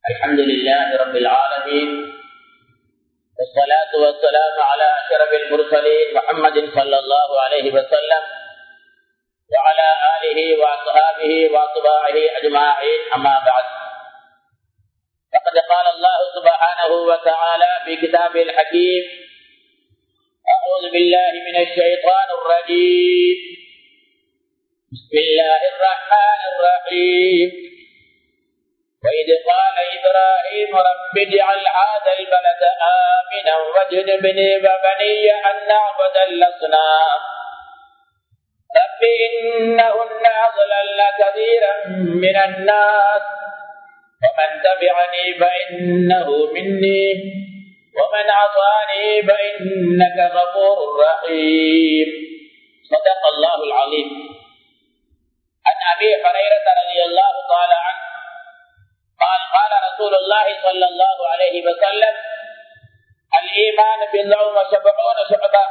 الحمد لله رب العالمين والصلاة والسلام على أشرف المرسلين محمد صلى الله عليه وسلم وعلى آله وأصحابه وأتباعه أجمعين أما بعد فقد قال الله سبحانه وتعالى في كتابه الحكيم أعوذ بالله من الشيطان الرجيم بسم الله الرحمن الرحيم وإذ قال إبراهيم رب اجعل هذا البلد آمنا واجنبني وبني أن نعبد الأصنام رب إنهن أضلل كثيرا من الناس ومن تبعني فإنه مني ومن عصاني فإنك غفور رحيم صدق الله العظيم عن أبي هريرة رضي الله تعالى عنه قال قال رسول الله صلى الله عليه وسلم الإيمان بالله وسبعون شعبة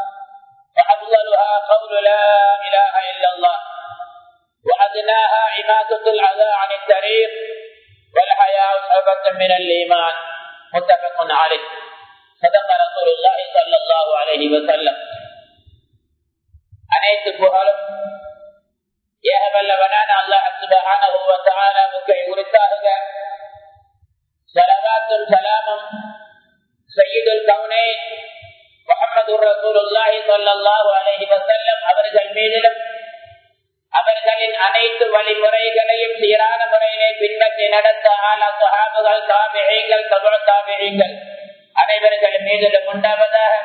فأفضلها قول لا إله إلا الله وأدناها إماتة الأذى عن الطريق والحياء شعبة من الإيمان متفق عليه صدق رسول الله صلى الله عليه وسلم அனைத்து புகழும் ஏகவல்லவனான அல்லாஹ் சுபஹானஹு வ தஆலாவுக்கு உரித்தாக ஸலவாத்தும் ஸலாமும் சய்யிதுல் கௌனைன் முஹம்மதுர் ரசூலுல்லாஹி ஸல்லல்லாஹு அலைஹி வஸல்லம் அவர்கள் மீதிலும் அவர்களின் அனைத்து வழிமுறைகளையும் சீரான முறையிலே பின்பற்றி நடந்த ஆல சுஹாபுகள் தாபிகள் தபுழ தாபிகள் அனைவர்கள் மீதிலும் உண்டாவதாக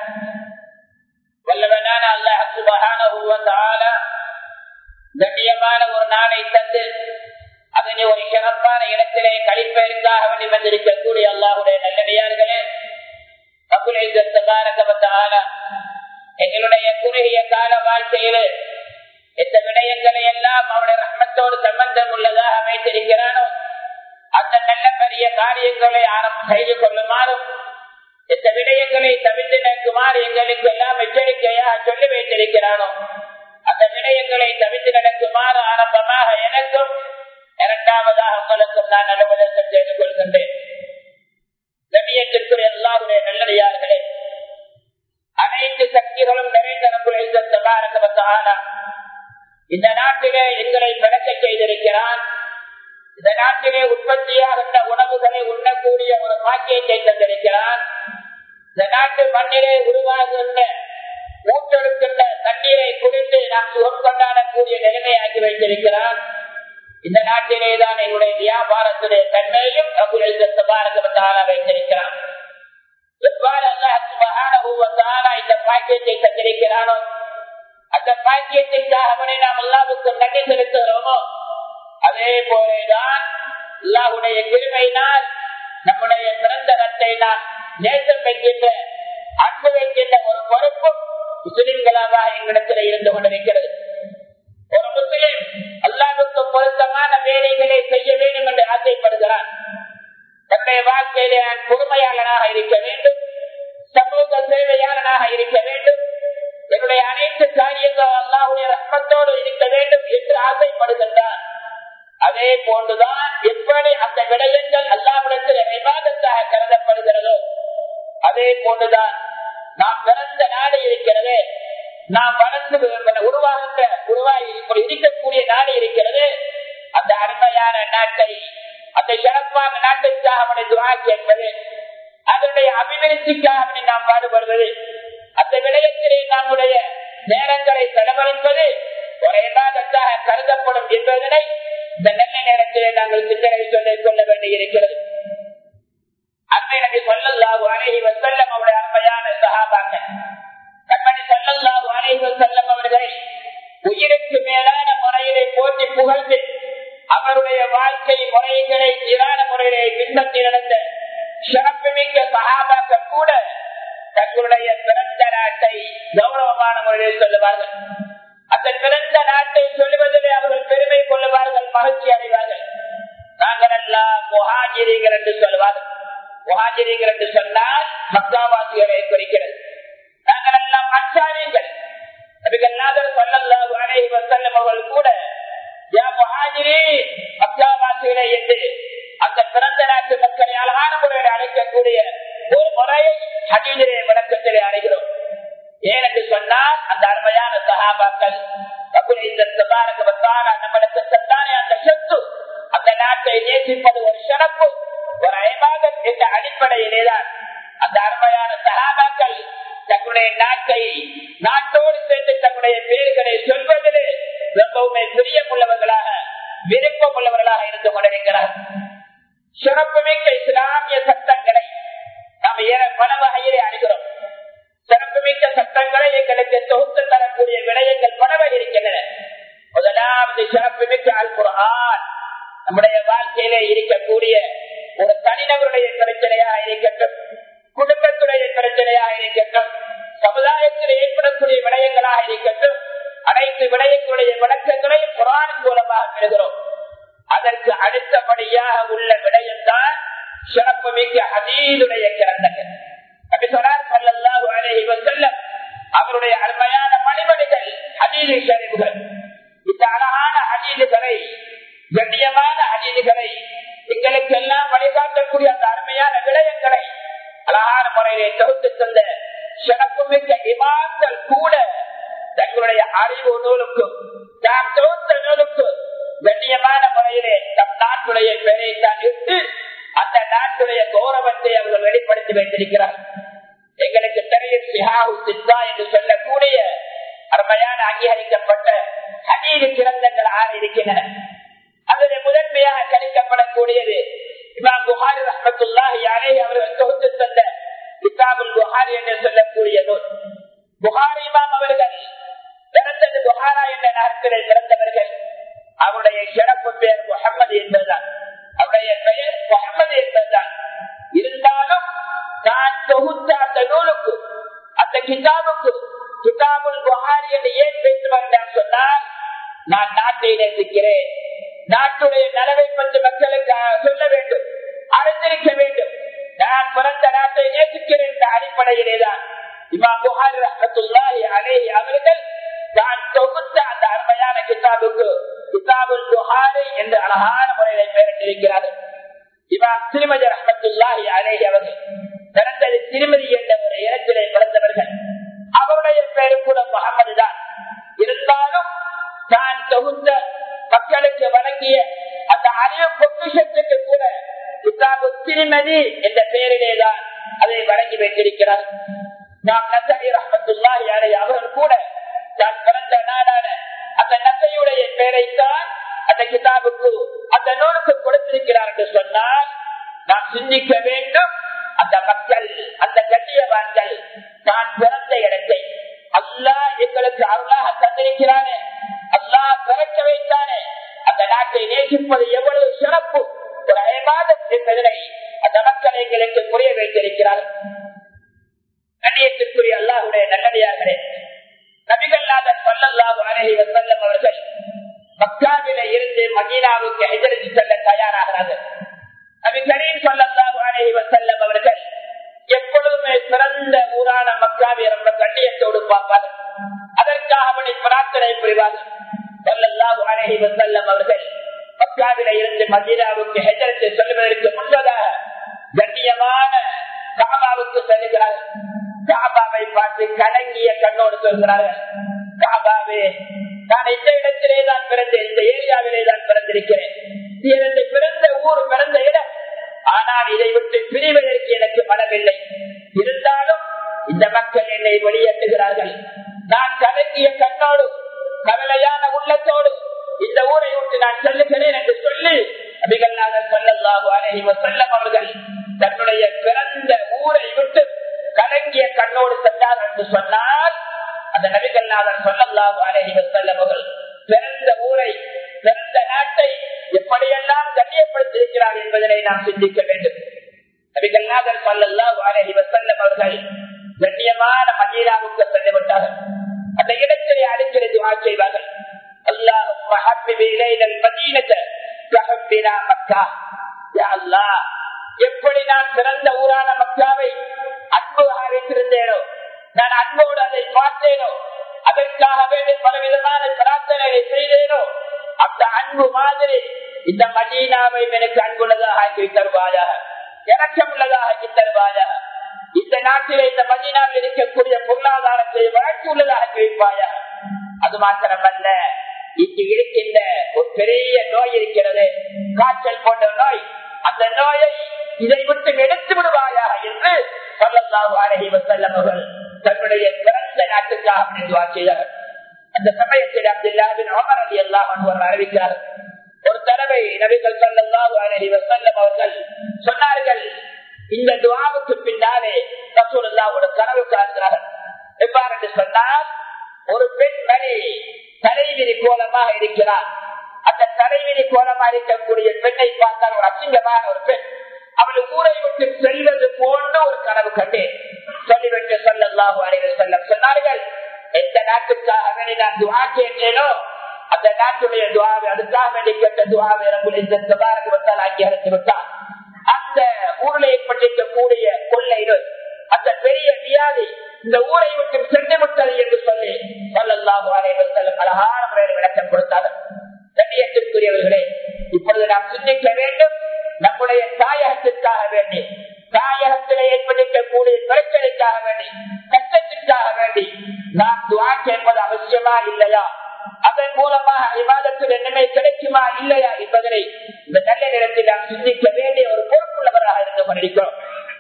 வல்லவனான அல்லாஹ் சுபஹானஹு வ தஆலா கண்ணியமான ஒரு நாளை தந்து அதனை ஒரு சிறப்பான இடத்திலே கழிப்பதற்காக வேண்டி வந்திருக்கக்கூடிய அல்லாஹுடைய நல்லடியார்களே எங்களுடைய குறுகிய கால வாழ்க்கையிலே எந்த விடயங்களை எல்லாம் அவருடைய ரத்னத்தோடு சம்பந்தம் உள்ளதாக அமைத்திருக்கிறானோ அந்த நல்ல பெரிய காரியங்களை ஆரம்பம் செய்து கொள்ளுமாறும் எந்த விடயங்களை தவிர்த்து நிற்குமாறு எங்களுக்கு எல்லாம் எச்சரிக்கையாக சொல்லி வைத்திருக்கிறானோ அந்த விடயங்களை தவிர்த்து நடக்குமாறு ஆரம்பமாக எனக்கும் இரண்டாவதாக உங்களுக்கும் நான் அலுவலகம் செய்து கொள்கின்றேன் கண்ணியத்திற்குரிய எல்லாருடைய நல்லடியார்களே அனைத்து சக்திகளும் நிறைந்த நம்முடைய இந்த நாட்டிலே எங்களை பிறக்க செய்திருக்கிறான் இந்த நாட்டிலே உற்பத்தியாகின்ற உணவுகளை உண்ணக்கூடிய ஒரு பாக்கியத்தை தந்திருக்கிறான் இந்த நாட்டு மண்ணிலே உருவாகின்ற ஊற்றெடுக்கின்ற தண்ணீரை குடித்து நாம் சுகம் கொண்டாடக்கூடிய நிலைமையாக்கி வைத்திருக்கிறான் இந்த நாட்டிலே தான் என்னுடைய வியாபாரத்துடைய தன்மையும் பாரதத்தால வைத்திருக்கிறான் எவ்வாறு இந்த பாக்கியத்தை தந்திருக்கிறானோ அந்த பாக்கியத்திற்காக அவனை நாம் அல்லாவுக்கு நன்றி செலுத்துகிறோமோ அதே போலேதான் அல்லாஹுடைய கிருமையினால் நம்முடைய பிறந்த நட்டை நான் நேசம் வைக்கின்ற அன்பு வைக்கின்ற ஒரு பொறுப்பும் முஸ்லிம்களாக எங்களிடத்தில் இருந்து கொண்டிருக்கிறது ஒரு முஸ்லிம் அல்லாவுக்கு பொருத்தமான வேலைகளை செய்ய வேண்டும் என்று ஆசைப்படுகிறான் தன்னுடைய வாழ்க்கையிலே நான் பொறுமையாளனாக இருக்க வேண்டும் சமூக சேவையாளனாக இருக்க வேண்டும் என்னுடைய அனைத்து காரியங்கள் அல்லாவுடைய ரத்னத்தோடு இருக்க வேண்டும் என்று ஆசைப்படுகின்றான் அதே போன்றுதான் எப்படி அந்த விடயங்கள் அல்லாவிடத்தில் விவாதத்தாக கருதப்படுகிறதோ அதே போன்றுதான் நாம் பிறந்த நாடு இருக்கிறது நாம் வளர்ந்து உருவாகின்ற உருவாகி இருக்கக்கூடிய நாடு இருக்கிறது அந்த அருமையான நாட்டை அந்த சிறப்பான நாட்டிற்காக அவனை துவா கேட்பது அதனுடைய அபிவிருத்திக்காக நாம் பாடுபடுவது அந்த விடயத்திலே நம்முடைய நேரங்களை செலவழிப்பது ஒரு இல்லாதத்தாக கருதப்படும் என்பதனை இந்த நல்ல நேரத்திலே நாங்கள் சிந்தனை சொல்லிக் கொள்ள வேண்டி இருக்கிறது அன்னை நபி சொல்லல்லாஹு அலைஹி வஸல்லம் அவருடைய அருமையான சஹாபாக்கள் கண்மணி சொல்லல்லாஹு அலைஹி வஸல்லம் அவர்களை உயிருக்கு மேலான முறையிலே போட்டி புகழ்ந்து அவருடைய வாழ்க்கை முறைகளை சீரான முறையிலே பின்பற்றி நடந்த சிறப்புமிக்க சகாபாக்கள் கூட தங்களுடைய பிறந்த நாட்டை கௌரவமான முறையில் சொல்லுவார்கள் அந்த பிறந்த நாட்டை சொல்லுவதிலே அவர்கள் பெருமை கொள்ளுவார்கள் மகிழ்ச்சி அடைவார்கள் நாங்கள் எல்லாம் முகாஜிரிகள் என்று சொல்லுவார்கள் முகாஜிரிகள் என்று சொன்னால் மக்காவாசிகளை குறிக்கிறது நாங்கள் எல்லாம் அன்சாரிகள் நபிகள்நாதர் சொல்லல்லாஹு அலைஹி வஸல்லம் அவர்கள் கூட யா முஹாஜிரீன் மக்காவாசிகளே என்று அந்த பிறந்த நாட்டு ஹதீதிலே விளக்கத்திலே அறிகிறோம் ஏனென்று சொன்னால் அந்த அருமையான சகாபாக்கள் நம்மளுக்கு சத்தானே அந்த சொத்து அந்த நாட்டை நேசிப்பது ஒரு சிறப்பு ஒரு ஐபாதம் என்ற அடிப்படையிலேதான் அந்த அருமையான சகாபாக்கள் தங்களுடைய நாட்டை நாட்டோடு சேர்ந்து தங்களுடைய பேர்களை சொல்வதிலே ரொம்பவுமே பிரியம் உள்ளவர்களாக விருப்பம் உள்ளவர்களாக இருந்து கொண்டிருக்கிறார் சிறப்புமிக்க இஸ்லாமிய சட்டங்களை நாம் ஏற பல வகையிலே அணுகிறோம் சிறப்புமிக்க சட்டங்களை எங்களுக்கு தொகுத்து தரக்கூடிய விடயங்கள் பலவை இருக்கின்றன முதலாவது சிறப்புமிக்க அல் குரான் நம்முடைய வாழ்க்கையிலே இருக்கக்கூடிய ஒரு தனிநபருடைய பிரச்சனையாக இருக்கட்டும் குடும்பத்துடைய பிரச்சனையாக இருக்கட்டும் சமுதாயத்தில் ஏற்படக்கூடிய விடயங்களாக இருக்கட்டும் அனைத்து விடயங்களுடைய விளக்கங்களையும் குரான் மூலமாக பெறுகிறோம் அதற்கு அடுத்தபடியாக உள்ள விடயம்தான் சிறப்பு மிக்க அதீதுடைய கிரந்தங்கள் அவருடைய அருமையான மணிமணிகள் அதீது ஷரீஃபுகள் இந்த அழகான அதீதுகளை கண்ணியமான அதீதுகளை எங்களுக்கு எல்லாம் வழிகாட்டக்கூடிய அந்த அருமையான விடயங்களை அழகான முறையிலே தொகுத்து தந்த சிறப்புமிக்க இமான்கள் கூட தங்களுடைய அறிவு நூலுக்கும் தாம் தொகுத்த நூலுக்கும் கண்ணியமான முறையிலே தம் நாட்டுடைய பெயரை தான் இட்டு அந்த நாட்டுடைய கௌரவத்தை அவர்கள் வெளிப்படுத்தி வைத்திருக்கிறார் எங்களுக்கு தெரியும் சிஹாவு சித்தா என்று சொல்லக்கூடிய அருமையான அங்கீகரிக்கப்பட்ட ஹதீது கிரந்தங்கள் ஆறு இருக்கின்றன அதில் முதன்மையாக கணிக்கப்படக்கூடியது இமாம் புகாரி ரஹமத்துல்லாஹி அலை அவர்கள் தொகுத்து தந்த கிதாபுல் புகாரி என்று சொல்லக்கூடிய நூல் புகாரி இமாம் அவர்கள் பிறந்தது புகாரா என்ற நகரத்திலே பிறந்தவர்கள் அவருடைய சிறப்பு பெயர் முகமது என்பதுதான் அவருடைய பெயர் முகமது என்பதுதான் இருந்தாலும் நான் தொகுத்த அந்த நூலுக்கு அந்த கிதாபுக்கு கிதாபுல் புகாரி என்று ஏன் பேச வேண்டாம் சொன்னால் நான் நாட்டை நேசிக்கிறேன் நாட்டுடைய நலவை பற்றி மக்களுக்கு சொல்ல வேண்டும் அறிந்திருக்க வேண்டும் நான் பிறந்த நாட்டை நேசிக்கிறேன் என்ற அடிப்படையிலேதான் இமா புகாரி ரஹத்துல்லாஹி அலேஹி அவர்கள் தான் தொகுத்த அந்த அருமையான கிதாபுக்கு கிதாபுல் புகாரி என்று அழகான முறையில பெயரிட்டிருக்கிறார்கள் இமாம் திருமதி ரஹமத்துல்லாஹி அலேஹி அவர்கள் பிறந்தது திருமதி என்ற ஒரு இடத்திலே பிறந்தவர்கள் அவருடைய பெயர் கூட முகமது தான் இருந்தாலும் தான் தொகுத்த மக்களுக்கு வழங்கிய அந்த அறிவு பொக்கிஷத்துக்கு கூட கிதாபு திருமதி என்ற பெயரிலேதான் அதை வழங்கி வைத்திருக்கிறார் நாம் நசரி ரஹமத்துல்லாஹி அலை அவர்கள் கூட தான் பிறந்த நாடான அந்த நசையுடைய பெயரைத்தான் அந்த கிதாபுக்கு அந்த நூலுக்கு கொடுத்திருக்கிறார் என்று சொன்னால் நாம் சிந்திக்க வேண்டும் அந்த மக்கள் அந்த கண்ணியவான்கள் தான் பிறந்த இடத்தை அல்லாஹ் எங்களுக்கு அருளாக தந்திருக்கிறானே அல்லாஹ் பிறக்க வைத்தானே அந்த நாட்டை நேசிப்பது எவ்வளவு சிறப்பு ஒரு அயமாதம் என்பதனை அந்த மக்கள் எங்களுக்கு புரிய வைத்திருக்கிறார்கள் கண்ணியத்திற்குரிய அல்லாஹுடைய நல்லடியார்களே நபிகள்நாதன் சொல்லல்லாஹு அலஹி வசல்லம் அவர்கள் மக்காவில இருந்து மதீனாவுக்கு எதிர்த்து செல்ல தயாராகிறார்கள் நபி கரீம் சொல்லல்லாஹு அலஹி வசல்லம் அவர்கள் எப்பொழுதுமே பிறந்த ஊரான மக்காவை ரொம்ப கண்ணியத்தோடு பார்ப்பார்கள் அதற்காக அவனை பிரார்த்தனை புரிவார்கள் சொல்லல்லாஹு அலஹி வசல்லம் அவர்கள் மக்காவில இருந்து மதீனாவுக்கு ஹெஜரத்தை சொல்வதற்கு முன்பதாக கண்ணியமான காபாவுக்கு செல்கிறார்கள் காபாவை பார்த்து கலங்கிய கண்ணோடு சொல்கிறார்கள் காபாவே நான் இந்த இடத்திலே தான் பிறந்தேன் இந்த ஏரியாவிலே தான் பிறந்திருக்கிறேன் எனது பிறந்த ஊர் பிறந்த இடம் ஆனால் இதை விட்டு பிரிவதற்கு எனக்கு மனமில்லை இருந்தாலும் இந்த மக்கள் என்னை வெளியேற்றுகிறார்கள் நான் கலங்கிய கண்ணோடு கவலையான உள்ளத்தோடு இந்த ஊரை விட்டு நான் செல்லுகிறேன் என்று சொல்லி அபிகல்நாதர் சொல்லல்லாஹு அலஹி வசல்லம் அவர்கள் தன்னுடைய பிறந்த ஊரை விட்டு கலங்கிய கண்ணோடு சென்றார் என்று சொன்னால் அந்த நபிகள்நாதர் சொல்லல்லாஹு அலஹி வசல்லம் அவர்கள் பிறந்த ஊரை பிறந்த நாட்டை எப்படியெல்லாம் கண்ணியப்படுத்தியிருக்கிறார் என்பதனை நாம் சிந்திக்க வேண்டும் நபிகள்நாதர் சொல்லல்லாஹு அலஹி வசல்லம் அவர்கள் கண்ணியமான மதீனாவுக்கு சென்று விட்டார்கள் அந்த இடத்திலே அடிக்கடி துவா செய்வார்கள் اللهم حبب الينا المدينه كحبنا مكه يا الله எப்படி நான் பிறந்த ஊரான மக்காவை அன்புகாக வைத்திருந்தேனோ நான் அன்போடு அதை பார்த்தேனோ அதற்காக வேண்டி பலவிதமான பிரார்த்தனைகளை செய்தேனோ அந்த அன்பு மாதிரி இந்த மதீனாவை எனக்கு அன்புள்ளதாக ஆக்கி தருவாயாக இறக்கம் உள்ளதாக ஆக்கி தருவாயாக இந்த நாட்டிலே இந்த மதினாவில் இருக்கக்கூடிய பொருளாதாரத்தை வளர்ச்சி உள்ளதாக வைப்பாயா அது மாத்திரமல்ல இங்கு இருக்கின்ற ஒரு பெரிய நோய் இருக்கிறது காய்ச்சல் போன்ற நோய் அந்த நோயை இதை விட்டு எடுத்து விடுவாயா என்று சொல்லவர்கள் தன்னுடைய பிறந்த நாட்டுக்காக துவா செய்தார்கள் அந்த சமயத்தில் அப்துல்லாவின் அமர் அலி அல்லாஹ் அவர்கள் அறிவிக்கிறார் ஒரு தடவை நபிகள் சல்லாஹு அலஹி வசல்லம் அவர்கள் சொன்னார்கள் இந்த துவாவுக்கு பின்னாலே ரசூலுல்லா ஒரு கனவு காண்கிறார்கள் எவ்வாறு என்று சொன்னால் ஒரு பெண் மணி தலைவிரி கோலமாக இருக்கிறார் அந்த தலைவிரி கோலமாக இருக்கக்கூடிய பெண்ணை பார்த்தால் ஒரு அசிங்கமான ஒரு பெண் அவள் ஊரை விட்டு செல்வது போன்ற ஒரு கனவு கண்டேன் சொல்லிவிட்டு சொல்லல்லாஹு அலைவர் செல்லம் சொன்னார்கள் எந்த நாட்டுக்காக வேண்டி நான் துவா கேட்டேனோ அந்த நாட்டுடைய துவாவை அதுக்காக வேண்டி கேட்ட துவாவை ரகுல் இந்த தபாரக்கு வந்தால் அங்கீகரித்து விட்டார் அந்த ஊரில் ஏற்பட்டிருக்கக்கூடிய கொள்ளை நோய் அந்த பெரிய வியாதி இந்த ஊரை விட்டு சென்று விட்டது என்று சொல்லி சொல்லல்லாஹு அலைவர் செல்லம் அழகான முறையில் விளக்கம் கொடுத்தார்கள் கண்ணியத்திற்குரியவர்களே இப்பொழுது நாம் சிந்திக்க வேண்டும் நம்முடைய தாயகத்திற்காக வேண்டி தாயகத்திலே ஏற்பட்டிருக்கக்கூடிய பிரச்சனைக்காக வேண்டி கஷ்டத்திற்காக வேண்டி நாம் துவா கேட்பது அவசியமா இல்லையா அதன் மூலமாக விவாதத்தில் என்னமே கிடைக்குமா இல்லையா என்பதனை இந்த நல்ல நேரத்தில் நாம் சிந்திக்க வேண்டிய ஒரு பொறுப்புள்ளவராக இருந்து கொண்டிருக்கிறோம்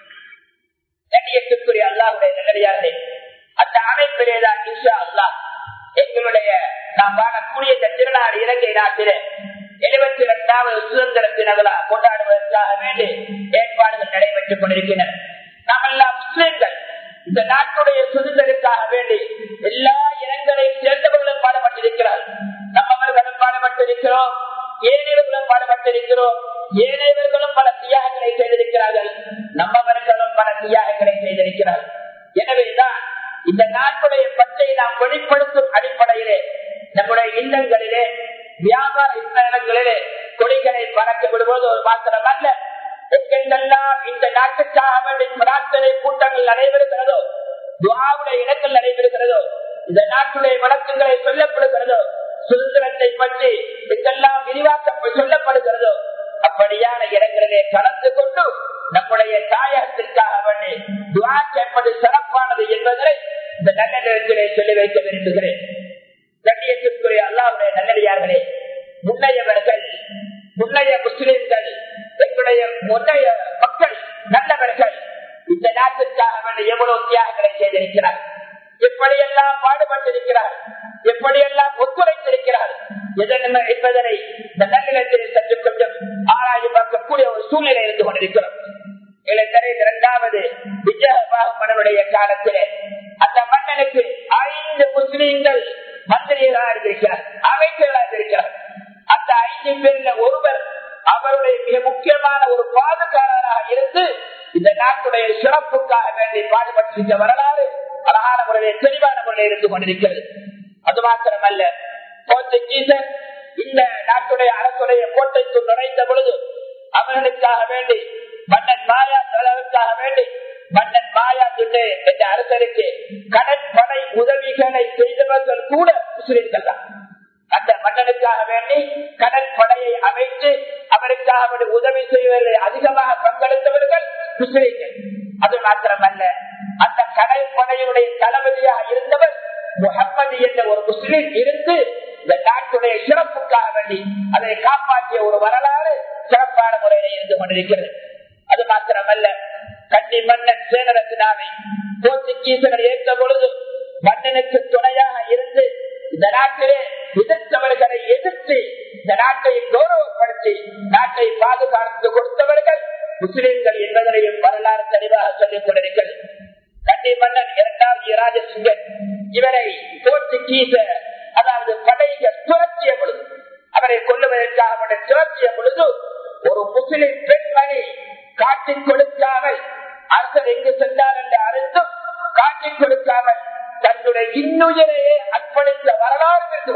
கண்ணியத்திற்குரிய அல்லாஹுடைய நல்லடியார்களே அந்த அமைப்பிலேதான் இன்ஷா அல்லாஹ் எங்களுடைய நாம் வாழக்கூடிய இந்த திருநாடு இலங்கை நாட்டிலே எழுபத்தி இரண்டாவது சுதந்திர தினவிழா கொண்டாடுவதற்காக வேண்டி ஏற்பாடுகள் நடைபெற்றுக் கொண்டிருக்கின்றன நாம் எல்லாம் முஸ்லிம்கள் இந்த நாட்டுடைய சுதந்திரத்துக்காக வேண்டி எல்லா இனங்களையும் சேர்ந்தவர்களும் பாடப்பட்டிருக்கிறார்கள் நம்மவர்களும் பாடப்பட்டிருக்கிறோம் ஏனையவர்களும் பாடப்பட்டிருக்கிறோம் ஏனையவர்களும் பல தியாகங்களை செய்திருக்கிறார்கள் நம்மவர்களும் பல தியாகங்களை செய்திருக்கிறார்கள் எனவேதான் இந்த நாட்டுடைய பற்றை நாம் வெளிப்படுத்தும் அடிப்படையிலே நம்முடைய இல்லங்களிலே வியாபார இடங்களிலே கொடிகளை பறக்க விடுவது ஒரு மாத்திரம் அல்ல எங்கெல்லாம் இந்த நாட்டுக்காக வேண்டி பிரார்த்தனை கூட்டங்கள் நடைபெறுகிறதோ துவாவுடைய இடங்கள் நடைபெறுகிறதோ இந்த நாட்டுடைய வழக்குகளை சொல்லப்படுகிறதோ சுதந்திரத்தை பற்றி எங்கெல்லாம் விரிவாக்க சொல்லப்படுகிறதோ அப்படியான இடங்களிலே கலந்து கொண்டு நம்முடைய தாயகத்திற்காக வேண்டி துவா கேட்பது சிறப்பானது என்பதை இந்த நல்ல நேரத்திலே சொல்லி வைக்க விரும்புகிறேன் கண்ணியத்திற்குரிய அல்லாவுடைய நல்லடியார்களே முன்னையவர்கள் முன்னைய முஸ்லிம்கள் எங்களுடைய முன்னைய மக்கள் நல்லவர்கள் இந்த நாட்டிற்காக வேண்டி எவ்வளவு தியாகங்களை செய்திருக்கிறார் எப்படியெல்லாம் பாடுபட்டிருக்கிறார் எப்படியெல்லாம் ஒத்துழைத்திருக்கிறார் எதனை என்பதனை இந்த நல்லிடத்தில் சற்று கொஞ்சம் ஆராய்ச்சி பார்க்கக்கூடிய ஒரு சூழ்நிலை இருந்து கொண்டிருக்கிறோம் இளைஞரை இரண்டாவது விஜயபாகமனுடைய காலத்திலே அந்த மன்னனுக்கு ஐந்து முஸ்லீம்கள் மந்திரிகளாக இருக்கிறார் அமைச்சர்களாக இருக்கிறார் அந்த ஐந்து பேர்ல ஒருவர் அவருடைய மிக முக்கியமான ஒரு பாதுகாவலராக இருந்து இந்த நாட்டுடைய சிறப்புக்காக வேண்டி பாடுபட்டிருந்த வரலாறு அழகான முறையில் தெளிவான முறையில் இருந்து கொண்டிருக்கிறது அது மாத்திரமல்ல போர்ச்சுகீசர் இந்த நாட்டுடைய அரசுடைய கோட்டைக்கு நுழைந்த பொழுது அவர்களுக்காக வேண்டி மன்னன் மாயா தலைவருக்காக வேண்டி மன்னன் மாயா துண்டு என்ற அரசருக்கு கடற்படை உதவிகளை செய்தவர்கள் கூட முஸ்லிம்கள் தான் அந்த மன்னனுக்காக வேண்டி கடற்படையை அமைத்து அவருக்காக உதவி செய்வதில் அதிகமாக பங்கெடுத்தவர்கள் முஸ்லிம்கள் அது மாத்திரமல்ல அந்த கடற்படையுடைய தளபதியாக இருந்தவர் முகம்மது என்ற ஒரு முஸ்லிம் இருந்து இந்த நாட்டுடைய சிறப்புக்காக வேண்டி அதை காப்பாற்றிய ஒரு வரலாறு சிறப்பான முறையில இருந்து கொண்டிருக்கிறது அது மாத்திரமல்ல கண்டி மன்னன் சேனரத்தினாவை போர்ச்சுகீசர்கள் ஏற்ற பொழுது மன்னனுக்கு துணையாக இருந்து இந்த நாட்டிலே எதிர்த்தவர்களை எதிர்த்து இந்த நாட்டை கௌரவப்படுத்தி நாட்டை பாதுகாத்து கொடுத்தவர்கள் முஸ்லிம்கள் என்பதனையும் வரலாறு தெளிவாக சொல்லிக் கொண்டிருக்கிறது கண்டி மன்னன் இரண்டாவது ராஜசிங்கன் இவரை போர்ச்சுகீச அதாவது படைகள் துரத்திய பொழுது அவரை கொள்ளுவதற்காக துரத்திய பொழுது ஒரு முஸ்லிம் பெண்மணி காட்டிக் கொடுக்காமல் அரசர் எங்கு சென்றார் என்று அறிந்தும் காட்டிக் கொடுக்காமல் தன்னுடைய இன்னுயிரையே அர்ப்பணித்த வரலாறு இருந்து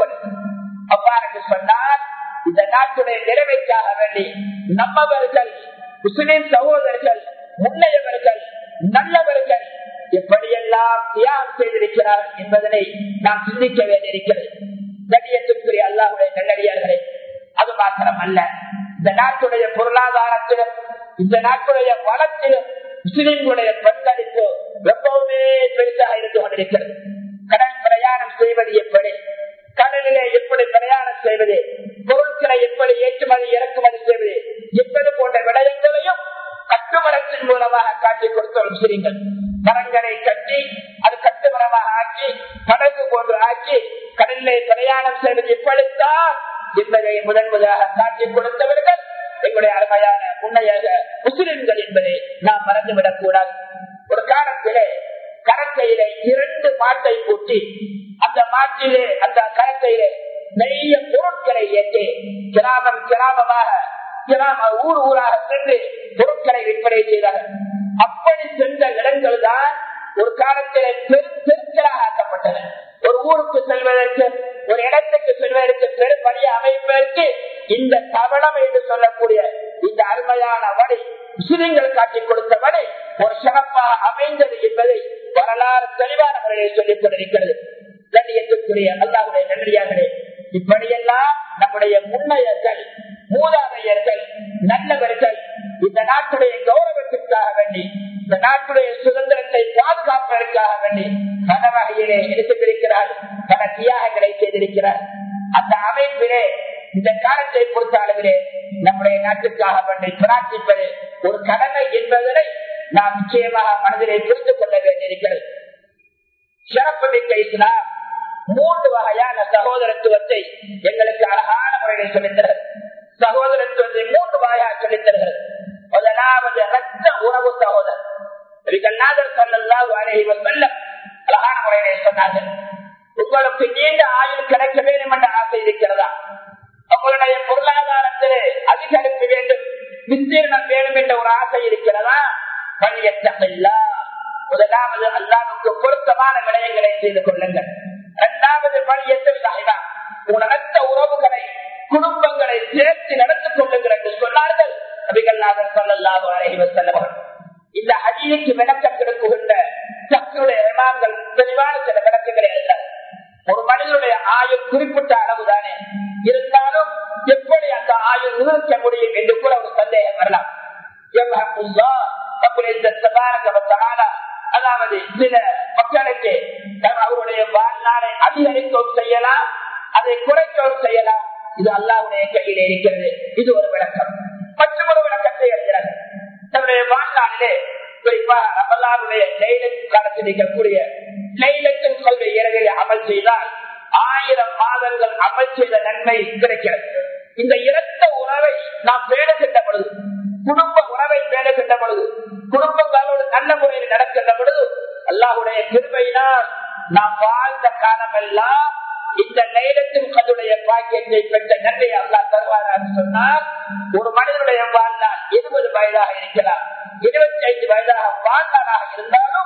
அவ்வாறு சொன்னால் இந்த நாட்டுடைய நிறைவைக்காக வேண்டி நம்மவர்கள் முஸ்லிம் சகோதரர்கள் முன்னையவர்கள் நல்லவர்கள் எப்படியெல்லாம் தியாகம் செய்திருக்கிறார்கள் என்பதனை நாம் சிந்திக்க வேண்டியிருக்கிறது கண்ணியத்திற்குரிய அல்லாஹுடைய நல்லடியார்களே அது மாத்திரம் அல்ல இந்த நாட்டுடைய பொருளாதாரத்திலும் இந்த நாட்டுடைய வளத்திலும் முஸ்லிம்களுடைய பங்களிப்பு ரொம்பவுமே பெருசாக இருந்து கொண்டிருக்கிறது கடல் பிரயாணம் செய்வது எப்படி கடலிலே எப்படி பிரயாணம் செய்வது பொருட்களை எப்படி ஏற்றுமதி இறக்குமதி செய்வது என்பது போன்ற விடயங்களையும் கட்டுமரத்தின் மூலமாக காட்டி கொடுத்த முஸ்லிம்கள் மரங்களை கட்டி அது கட்டுமரமாக ஆக்கி படகு போன்று ஆக்கி கடலிலே பிரயாணம் செய்வது இப்படித்தான் என்பதை முதன் முதலாக காட்டி கொடுத்தவர்கள் எங்களுடைய அருமையான முன்னையாக முஸ்லிம்கள் என்பதை நாம் மறந்துவிடக் கூடாது ஒரு காலத்திலே கரத்தையிலே இரண்டு மாட்டை பூட்டி அந்த மாட்டிலே அந்த கரத்தையிலே நிறைய பொருட்களை ஏற்றி கிராமம் கிராமமாக கிராம ஊர் ஊராக சென்று பொருட்களை விற்பனை செய்தார்கள் அப்படி சென்ற இடங்கள் தான் ஒரு காலத்திலே பெரும் பெருக்கலாக ஆக்கப்பட்டன ஒரு ஊருக்கு செல்வதற்கு ஒரு இடத்துக்கு செல்வதற்கு பெரும் வழியை அமைப்பதற்கு இந்த தவளம் என்று சொல்லக்கூடிய இந்த அருமையான வழி முஸ்லிம்கள் காட்டி கொடுத்த வழி ஒரு சிறப்பாக அமைந்தது என்பதை வரலாறு தெளிவான முறையில் சொல்லிக் கொண்டிருக்கிறது கண்ணியத்துக்குரிய அல்லாவுடைய நன்றியார்களே இப்படியெல்லாம் நம்முடைய முன்னையர்கள் மூதாதையர்கள் நல்லவர்கள் இந்த நாட்டுடைய கௌரவத்திற்காக வேண்டி இந்த நாட்டுடைய சுதந்திரத்தை பாதுகாப்பதற்காக வேண்டி பல வகையிலே எடுத்திருக்கிறார் பல தியாகங்களை செய்திருக்கிறார் அந்த அமைப்பிலே இந்த காலத்தை பொறுத்த அளவிலே நம்முடைய நாட்டுக்காக வேண்டி பிரார்த்திப்பது ஒரு கடமை என்பதனை நாம் நிச்சயமாக மனதிலே புரிந்து கொள்ள வேண்டியிருக்கிறது சிறப்புமிக்க இஸ்லாம் மூன்று வகையான சகோதரத்துவத்தை எங்களுக்கு அழகான முறையில் சொல்லித்தர்கள் சகோதரத்துவத்தை மூன்று வகையாக சொல்லித்தர்கள் முதலாவது ரத்த உறவு சகோதரர் அழகான முறையிலே சொன்னார்கள் உங்களுக்கு நீண்ட ஆயுள் கிடைக்க வேண்டும் என்ற ஆசை இருக்கிறதா உங்களுடைய பொருளாதாரத்திலே அதிகரிக்க வேண்டும் விஸ்தீர்ணம் வேண்டும் என்ற ஒரு ஆசை இருக்கிறதா பணியற்றமில்லா முதலாவது அல்லாவுக்கு பொருத்தமான விடயங்களை செய்து கொள்ளுங்கள் இரண்டாவது பணியற்றமில்லா உணர்த்த உறவுகளை குடும்பங்களை சேர்த்து நடத்திக் கொள்ளுங்கள் என்று சொன்னார்கள் அபிகல்நாதர் சொல்லல்லாது அறைவர் செல்லவர்கள் இந்த அடியைக்கு விளக்கம் கொடுக்குகின்ற சக்தியுடைய இமாம்கள் தெளிவான சில விளக்கங்களை அல்ல ஒரு மனிதனுடைய ஆயுள் குறிப்பிட்ட அளவுதானே இருந்தாலும் எப்படி அந்த ஆயுள் நிறுத்த முடியும் என்று கூட ஒரு சந்தேகம் வரலாம் அதாவது சில மக்களுக்கு அவருடைய வாழ்நாளை அதிகரிக்கவும் செய்யலாம் அதை குறைக்கவும் செய்யலாம் இது அல்லாவுடைய கையில் இருக்கிறது இது ஒரு விளக்கம் மற்றும் ஒரு விளக்கத்தை எழுதுகிறார்கள் தன்னுடைய வாழ்நாளிலே குறிப்பாக ரமலானுடைய லைலத்து காலத்தில் இருக்கக்கூடிய லைலத்தின் கொள்கை இரவில் அமல் செய்தால் ஆயிரம் மாதங்கள் அமல் செய்த நன்மை கிடைக்கிறது இந்த இரத்த உறவை நாம் பேணுகின்ற பொழுது குடும்ப உறவை பேணுகின்ற பொழுது குடும்பங்களோடு நல்ல முறையில் நடக்கின்ற பொழுது அல்லாஹுடைய கிருபையினால் நாம் வாழ்ந்த காலம் எல்லாம் இந்த நேரத்தில் கதுடைய பாக்கியத்தை பெற்ற நன்மை அல்லா தருவார் சொன்னால் ஒரு மனிதனுடைய வாழ்நாள் இருபது வயதாக இருக்கலாம் இருபத்தி ஐந்து வயதாக வாழ்நாளாக இருந்தாலும்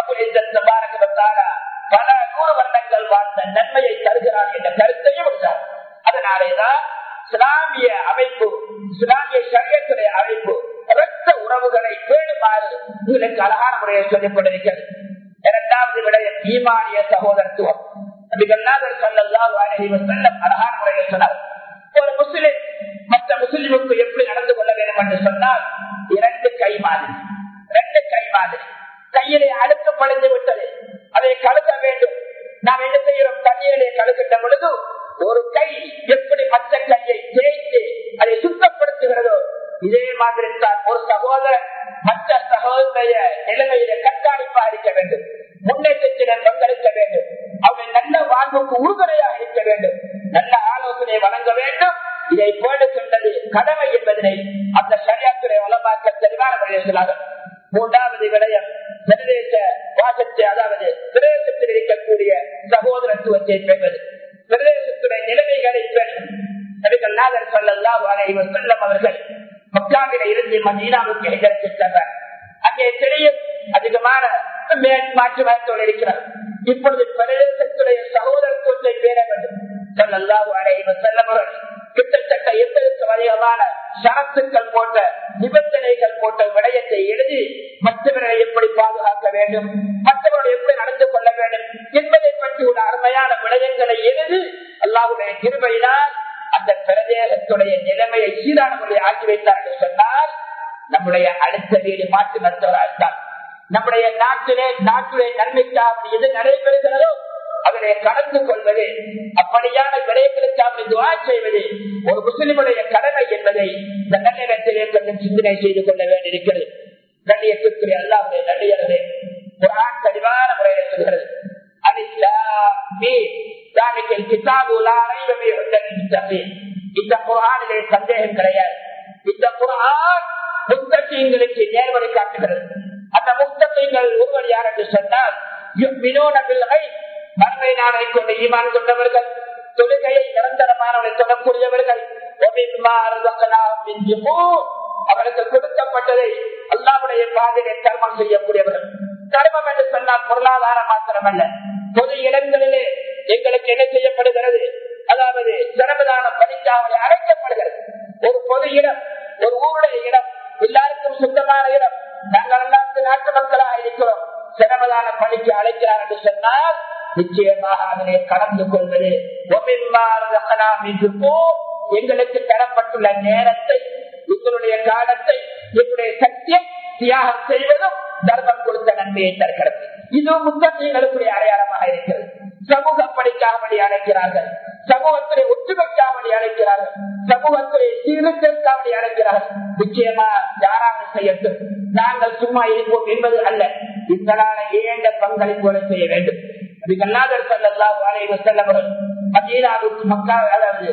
பல நூறு வருடங்கள் வாழ்ந்த நன்மையை தருகிறார் என்ற கருத்தையும் விடுத்தார் அதனாலேதான் இஸ்லாமிய அமைப்பு இஸ்லாமிய சரியத்துடைய அமைப்பு இரத்த உறவுகளை பேணுமாறு உங்களுக்கு அழகான முறையை சொல்லிக் கொண்டிருக்கிறது இரண்டாவது விடயம் ஈமானிய சகோதரத்துவம் அழகான முறையில் சொன்னார் ஒரு முஸ்லிம் மற்ற முஸ்லிமுக்கு எப்படி நடந்து கொள்ள வேண்டும் என்று சொன்னால் இரண்டு கை மாதிரி ரெண்டு கை மாதிரி கையிலே அழுக்கு பழிந்து விட்டது அதை கழுக வேண்டும் நாம் என்ன செய்கிறோம் தண்ணீரிலே கழுகின்ற பொழுது ஒரு கை எப்படி மற்ற கையை தேய்த்து அதை சுத்தப்படுத்துகிறதோ இதே மாதிரி தான் ஒரு சகோதரன் மற்ற சகோதரிய நிலைமையில கண்காணிப்பாக இருக்க வேண்டும் முன்னேற்றத்தில பங்களிக்க வேண்டும் அவனை நல்ல வாழ்வுக்கு உறுதுணையாக இருக்க வேண்டும் நல்ல ஆலோசனை வழங்க வேண்டும் இதை போடு சென்றது கடமை என்பதனை அந்த சரியாத்துறை வளமாக்க தெளிவான முறையில் மூன்றாவது விடயம் பிரதேச வாசத்தை அதாவது பிரதேசத்தில் இருக்கக்கூடிய சகோதரத்துவத்தை பெறுவது பிரதேசத்துடைய நிலைமைகளை பெறும் நபிகள் நாதர் சொல்லல்லாஹு அலைஹி வஸல்லம் அவர்கள் மக்காவில இருந்து மதீனாவுக்கு எதிர்த்து சென்றார் அங்கே தெரியும் அதிகமான மாற்று மரத்தோடு இருக்கிறார் இப்பொழுது பிரதேசத்துடைய சகோதரத்துவத்தை பேர வேண்டும் சொல்லல்லாஹு அலைஹி வஸல்லம் அவர்கள் கிட்டத்தட்ட எண்பதுக்கு அதிகமான சரத்துக்கள் போன்ற நிபந்தனைகள் போன்ற விடயத்தை எழுதி மற்றவர்களை எப்படி பாதுகாக்க வேண்டும் மற்றவர்கள் எப்படி நடந்து கொள்ள வேண்டும் என்பதை பற்றி ஒரு அருமையான விடயங்களை எழுதி அல்லாவுடைய கிருபையினால் அந்த பிரதேசத்துடைய நிலைமையை சீரான முறையை ஆக்கி வைத்தார் என்று சொன்னால் நம்முடைய அடுத்த வீடு மாற்று மருத்துவராக இருந்தால் நம்முடைய நாட்டிலே நாட்டுடைய நன்மைக்காக எது நடைபெறுகிறதோ அதனை கலந்து கொள்வது அப்படியான விடயங்களுக்காக துவா செய்வது ஒரு முஸ்லிமுடைய கடமை என்பதை இந்த நல்லிடத்திலே கொஞ்சம் சிந்தனை செய்து கொள்ள வேண்டியிருக்கிறது கண்ணியத்திற்குரிய அல்லாவுடைய நல்லியர்களே குரான் தெளிவான முறையில் சொல்கிறது இந்த குரானிலே சந்தேகம் கிடையாது இந்த குரான் முத்தகங்களுக்கு நேர்வழி காட்டுகிறது அந்த முத்தகங்கள் ஒருவர் யார் என்று சொன்னால் மறுமை நாளை கொண்டு ஈமான் கொண்டவர்கள் தொழுகையை நிரந்தரமானவரை தொடக்கூடியவர்கள் அவருக்கு கொடுக்கப்பட்டதை அல்லாவுடைய பாதையை கர்மம் செய்யக்கூடியவர்கள் கர்மம் என்று சொன்னால் பொருளாதாரம் மாத்திரமல்ல பொது இடங்களிலே எங்களுக்கு என்ன செய்யப்படுகிறது அதாவது சிரமதான படிக்காமலே அழைக்கப்படுகிறது ஒரு பொது இடம் ஒரு ஊருடைய இடம் எல்லாருக்கும் சுத்தமான இடம் நாங்கள் எல்லாம் நாட்டு மக்களாக இருக்கிறோம் சிரமதான பணிக்கு அழைக்கிறார் என்று சொன்னால் நிச்சயமாக அதனை கலந்து கொள்வது எங்களுக்கு தரப்பட்டுள்ள நேரத்தை எங்களுடைய காலத்தை எங்களுடைய சக்தியை தியாகம் செய்வதும் தர்மம் கொடுத்த நன்மையை தருகிறது இது முத்தகைகளுக்குரிய அடையாளமாக இருக்கிறது சமூக படிக்காமடி அழைக்கிறார்கள் சமூகத்திலே ஒற்றுமைக்காமடி அழைக்கிறார்கள் சமூகத்திலே சீர்திருத்தக்காமடி அழைக்கிறார்கள் நிச்சயமா யாராக செய்யட்டும் நாங்கள் சும்மா இருப்போம் என்பது அல்ல இந்த நாளை ஏண்ட பங்களிப்புகளை செய்ய வேண்டும் அதுக்கல்லாதர் செல்லலாம் வாழைவு செல்லவர்கள் மதீனாவுக்கு மக்கா அதாவது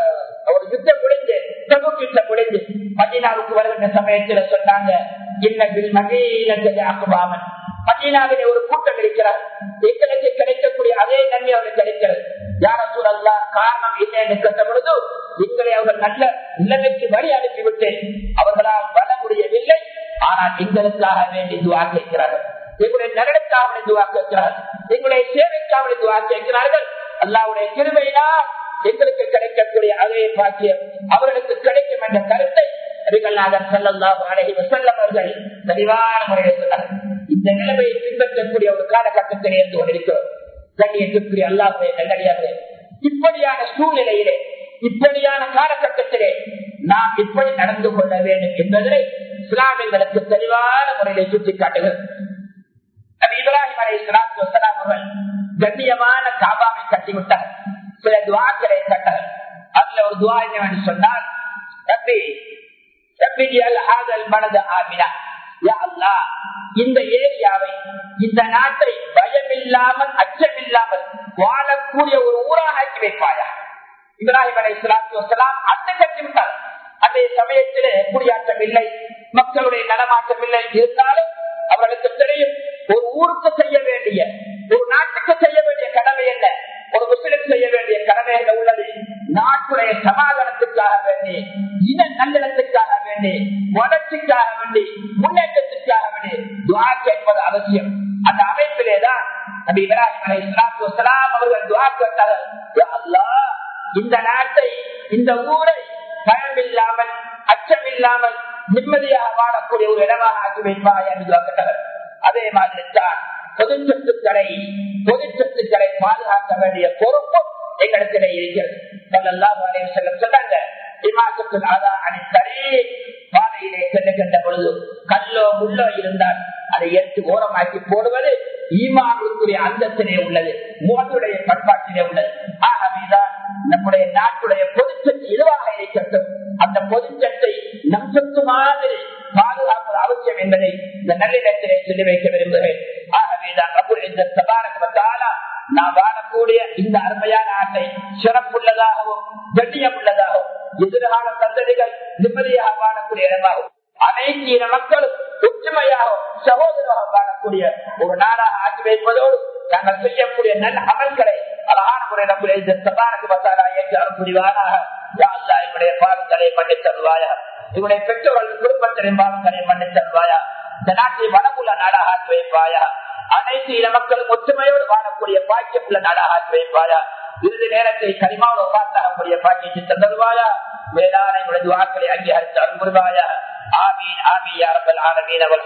ஒரு யுத்தம் முடிந்து தபுக் யுத்தம் முடிந்து மதீனாவுக்கு வருகின்ற சமயத்தில் சொன்னாங்க இன்னபில் மகீனத்தை ஆக்குவாமன் மதீனாவிலே ஒரு கூட்டம் இருக்கிறார் எங்களுக்கு கிடைக்கக்கூடிய அதே நன்மை அவருக்கு கிடைக்கிறது யார சூழல்லா காரணம் என்ன என்று கேட்ட பொழுது எங்களை அவர்கள் நல்ல நிலைமைக்கு வழி அனுப்பிவிட்டேன் அவர்களால் வர முடியவில்லை ஆனால் எங்களுக்காக வேண்டி துவா கேட்கிறார்கள் எங்களுடைய நலனுக்காக வேண்டி துவா கேட்கிறார்கள் எங்களுடைய சேவைக்காக வேண்டி துவா கேட்கிறார்கள் அல்லாவுடைய கிருமையினால் எங்களுக்கு கிடைக்கக்கூடிய அதே பாக்கியம் அவர்களுக்கு கிடைக்கும் என்ற கருத்தை அபிகல்லாதர் செல்லல்லாஹு அழகி வசல்லம் அவர்கள் தெளிவான முறையில் சொன்னார்கள் இந்த நிலைமையை பின்பற்றக்கூடிய ஒரு காலகட்டத்தில் இருந்து கொண்டிருக்கிறோம் கண்ணியத்திற்குரிய அல்லாஹுடைய நல்லடியார்களே இப்படியான சூழ்நிலையிலே இப்படியான காலகட்டத்திலே நாம் இப்படி நடந்து கொள்ள வேண்டும் என்பதை இஸ்லாமியர்களுக்கு தெளிவான முறையிலே சுட்டிக்காட்டுகிறது இப்ராஹிம் அலை இஸ்லாத்து வசலாம் அவர்கள் கண்ணியமான காபாவை கட்டிவிட்டார் சில துவாக்களை கட்டார் அதுல ஒரு துவா என்னவென்று சொன்னால் ரப்பி ரப்பி அல் ஹாதல் மனது ஆமினா யா அல்லாஹ் இந்த ஏரியாவை இந்த நாட்டை பயமில்லாமல் அச்சமில்லாமல் வாழக்கூடிய ஒரு ஊராக ஆக்கி வைப்பாயா இப்ராஹிம் அலை இஸ்லாத்து வசலாம் அந்த கட்டிவிட்டார் அதே சமயத்திலே குடியாட்டம் இல்லை மக்களுடைய நடமாட்டம் இல்லை இருந்தாலும் அவர்களுக்கு தெரியும் ஒரு ஊருக்கு செய்ய வேண்டிய ஒரு நாட்டுக்கு செய்ய வேண்டிய கடமை என்ன ஒரு முஸ்லிம் செய்ய வேண்டிய கடமை என்ன உள்ளது நாட்டுடைய சமாதானத்துக்காக வேண்டி இன நல்லிடத்துக்காக வேண்டி வளர்ச்சிக்காக வேண்டி முன்னேற்றத்திற்காக வேண்டி துவா கேட்பது அவசியம் அந்த அமைப்பிலேதான் நபி இப்ராஹிம் அலை இஸ்லாத்து வசலாம் அவர்கள் துவா கேட்டார்கள் இந்த நாட்டை இந்த ஊரை பயம் இல்லாமல் அச்சம் இல்லாமல் நிம்மதியாக வாழக்கூடிய ஒரு இடமாக ஆக்கி வைப்பாய் என்று கேட்டவர் அதே மாதிரி தான் பொது சொத்துக்களை பொது சொத்துக்களை பாதுகாக்க வேண்டிய பொறுப்பும் எங்களுக்கு இருக்கிறது சொன்னாங்க பாதையிலே செல்லுகின்ற பொழுது கல்லோ முள்ளோ இருந்தால் அதை எடுத்து ஓரமாக்கி போடுவது ஈமானுக்குரிய அந்தத்திலே உள்ளது முகத்துடைய பண்பாட்டிலே உள்ளது ஆகவேதான் நம்முடைய நாட்டுடைய பொதுச்சத்து எதுவாக இருக்கட்டும் அந்த பொதுச்சத்தை நம் சொத்து மாதிரி பாதுகாப்பது அவசியம் என்பதை இந்த நல்லிடத்திலே சொல்லி வைக்க விரும்புகிறேன் ஆகவேதான் இந்த சபாரகத்தாலா நாம் வாழக்கூடிய இந்த அருமையான நாட்டை சிறப்புள்ளதாகவும் கண்ணியம் உள்ளதாகவும் எதிர்கால சந்ததிகள் நிம்மதியாக வாழக்கூடிய இடமாகும் அனைத்து இன மக்களும் ஒற்றுமையாகவும் சகோதரமாக வாழக்கூடிய ஒரு நாடாக ஆக்கி வைப்பதோடு நாங்கள் செய்யக்கூடிய நல்ல அமல்களை அழகான முறை நம்முடைய இந்த சபாரக மசாலா இயக்கி அனுப்புரிவானாக என்னுடைய பாவங்களை மன்னி தருவாயா இவருடைய பெற்றோர்கள் குடும்பத்தின் பாவங்களை மன்னி தருவாயா இந்த நாட்டை வளமுள்ள நாடாக ஆக்கி வைப்பாயா அனைத்து இன மக்களும் ஒற்றுமையோடு வாழக்கூடிய பாக்கியம் உள்ள நாடாக ஆக்கி வைப்பாயா இறுதி நேரத்தை கனிமாவோட பார்த்தாகக்கூடிய பாக்கியத்தை தந்தருவாயா வேளாண் வாக்களை அங்கீகரித்து அன்புருவாயா ஆமீன் ஆமீன் யாரம்பல் ஆலமீன் அவள்